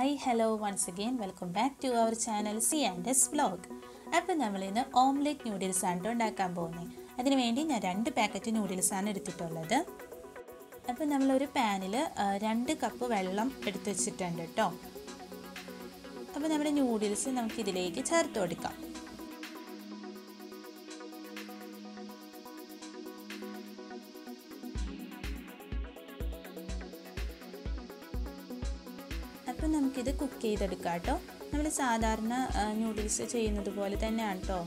hi hello once again welcome back to our channel C and S vlog അപ്പോൾ നമ്മളിന്ന് omelette noodles ആണ് ട്ടോ ഉണ്ടാക്കാൻ പോകുന്നത് അതിന് വേണ്ടി ഞാൻ രണ്ട് പാക്കറ്റ് നൂഡിൽസാണ് എടുത്തിട്ടുള്ളത് അപ്പോൾ നമ്മളൊരു പാനിൽ രണ്ട് കപ്പ് വെള്ളം എടുത്ത് വെച്ചിട്ടുണ്ട് കേട്ടോ അപ്പോൾ നമ്മുടെ നൂഡിൽസ് നമുക്കിതിലേക്ക് ചേർത്ത് കൊടുക്കാം അപ്പം നമുക്കിത് കുക്ക് ചെയ്തെടുക്കാം കേട്ടോ നമ്മൾ സാധാരണ നൂഡിൽസ് ചെയ്യുന്നത് പോലെ തന്നെയാണ് കേട്ടോ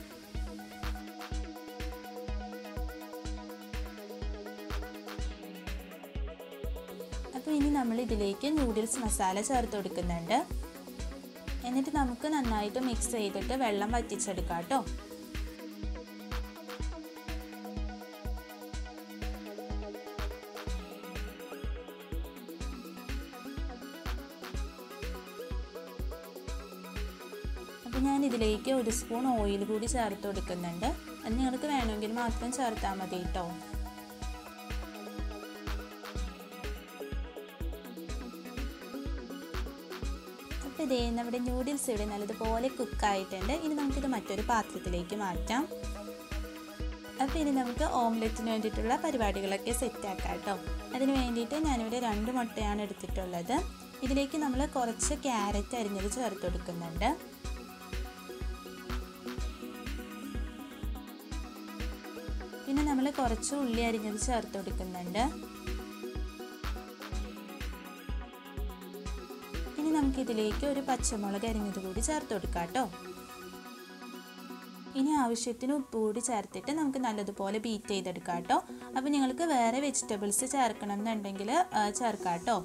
അപ്പോൾ ഇനി നമ്മൾ ഇതിലേക്ക് നൂഡിൽസ് മസാല ചേർത്ത് കൊടുക്കുന്നുണ്ട് എന്നിട്ട് നമുക്ക് നന്നായിട്ട് മിക്സ് ചെയ്തിട്ട് വെള്ളം വറ്റിച്ചെടുക്കാം കേട്ടോ അപ്പോൾ ഞാൻ ഇതിലേക്ക് ഒരു സ്പൂൺ ഓയിൽ കൂടി ചേർത്ത് കൊടുക്കുന്നുണ്ട് അത് നിങ്ങൾക്ക് വേണമെങ്കിൽ മാത്രം ചേർത്താൽ മതി കേട്ടോ അപ്പോൾ ഇതേ നമ്മുടെ നൂഡിൽസ് ഇവിടെ നല്ലതുപോലെ കുക്കായിട്ടുണ്ട് ഇനി നമുക്കിത് മറ്റൊരു പാത്രത്തിലേക്ക് മാറ്റാം അപ്പോൾ ഇനി നമുക്ക് ഓംലെറ്റിന് വേണ്ടിയിട്ടുള്ള പരിപാടികളൊക്കെ സെറ്റാക്കാം കേട്ടോ അതിന് വേണ്ടിയിട്ട് ഞാനിവിടെ രണ്ട് മുട്ടയാണ് എടുത്തിട്ടുള്ളത് ഇതിലേക്ക് നമ്മൾ കുറച്ച് ക്യാരറ്റ് അരിഞ്ഞത് ചേർത്ത് കൊടുക്കുന്നുണ്ട് പിന്നെ നമ്മൾ കുറച്ച് ഉള്ളി അരിഞ്ഞത് ചേർത്ത് കൊടുക്കുന്നുണ്ട് ഇനി നമുക്കിതിലേക്ക് ഒരു പച്ചമുളക് അരിഞ്ഞത് കൂടി ചേർത്ത് കൊടുക്കാം കേട്ടോ ഇനി ആവശ്യത്തിന് ഉപ്പ് കൂടി ചേർത്തിട്ട് നമുക്ക് നല്ലതുപോലെ ബീറ്റ് ചെയ്തെടുക്കാം കേട്ടോ അപ്പോൾ നിങ്ങൾക്ക് വേറെ വെജിറ്റബിൾസ് ചേർക്കണം എന്നുണ്ടെങ്കിൽ ചേർക്കാം കേട്ടോ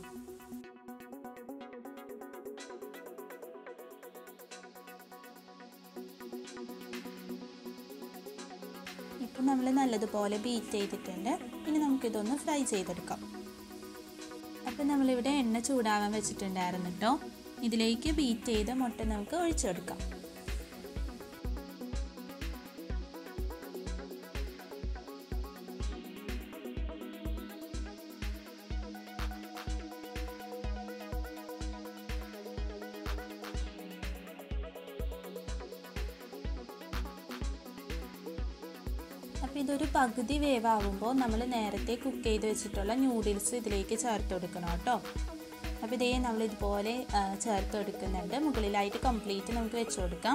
ഇപ്പം നമ്മൾ നല്ലതുപോലെ ബീറ്റ് ചെയ്തിട്ടുണ്ട് ഇനി നമുക്കിതൊന്ന് ഫ്രൈ ചെയ്തെടുക്കാം അപ്പം നമ്മളിവിടെ എണ്ണ ചൂടാവാൻ വെച്ചിട്ടുണ്ടായിരുന്നു കേട്ടോ ഇതിലേക്ക് ബീറ്റ് ചെയ്ത മുട്ട നമുക്ക് ഒഴിച്ചെടുക്കാം അപ്പോൾ ഇതൊരു പകുതി വേവാകുമ്പോൾ നമ്മൾ നേരത്തെ കുക്ക് ചെയ്ത് വെച്ചിട്ടുള്ള ന്യൂഡിൽസ് ഇതിലേക്ക് ചേർത്ത് കൊടുക്കണം കേട്ടോ അപ്പോൾ ഇതേ നമ്മൾ ഇതുപോലെ ചേർത്ത് കൊടുക്കുന്നുണ്ട് മുകളിലായിട്ട് കംപ്ലീറ്റ് നമുക്ക് വെച്ച് കൊടുക്കാം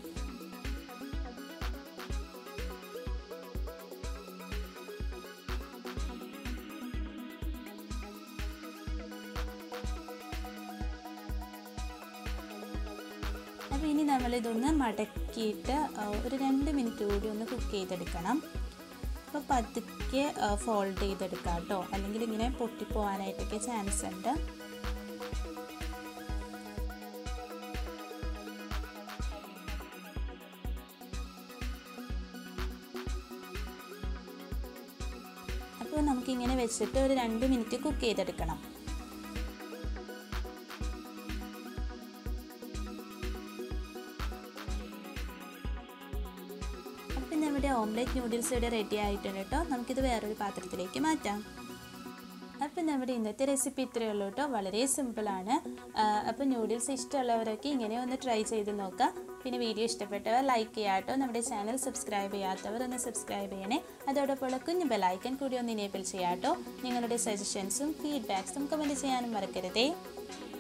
അപ്പോൾ ഇനി നമ്മളിതൊന്ന് മടക്കിയിട്ട് ഒരു രണ്ട് മിനിറ്റ് കൂടി ഒന്ന് കുക്ക് ചെയ്തെടുക്കണം അപ്പോൾ പതുക്കെ ഫോൾഡ് ചെയ്തെടുക്കാം കേട്ടോ അല്ലെങ്കിൽ ഇങ്ങനെ പൊട്ടിപ്പോവാനായിട്ടൊക്കെ ചാൻസ് ഉണ്ട് അപ്പോൾ നമുക്കിങ്ങനെ വെച്ചിട്ട് ഒരു രണ്ട് മിനിറ്റ് കുക്ക് ചെയ്തെടുക്കണം അപ്പം നമ്മുടെ ഓംലെറ്റ് നൂഡിൽസ് ഇവിടെ റെഡി ആയിട്ടുണ്ട് കേട്ടോ നമുക്കിത് വേറൊരു പാത്രത്തിലേക്ക് മാറ്റാം അപ്പം നമ്മുടെ ഇന്നത്തെ റെസിപ്പി ഇത്രയേ ഉള്ളൂ കേട്ടോ വളരെ സിമ്പിളാണ് അപ്പോൾ നൂഡിൽസ് ഇഷ്ടമുള്ളവരൊക്കെ ഇങ്ങനെ ഒന്ന് ട്രൈ ചെയ്ത് നോക്കാം പിന്നെ വീഡിയോ ഇഷ്ടപ്പെട്ടവർ ലൈക്ക് ചെയ്യാം കേട്ടോ നമ്മുടെ ചാനൽ സബ്സ്ക്രൈബ് ചെയ്യാത്തവർ ഒന്ന് സബ്സ്ക്രൈബ് ചെയ്യണേ അതോടൊപ്പം കുഞ്ഞു ബെലൈക്കൻ കൂടി ഒന്ന് ഇനേബിൾ ചെയ്യാം കേട്ടോ നിങ്ങളുടെ സജഷൻസും ഫീഡ്ബാക്സും കമൻറ്റ് ചെയ്യാനും മറക്കരുതേ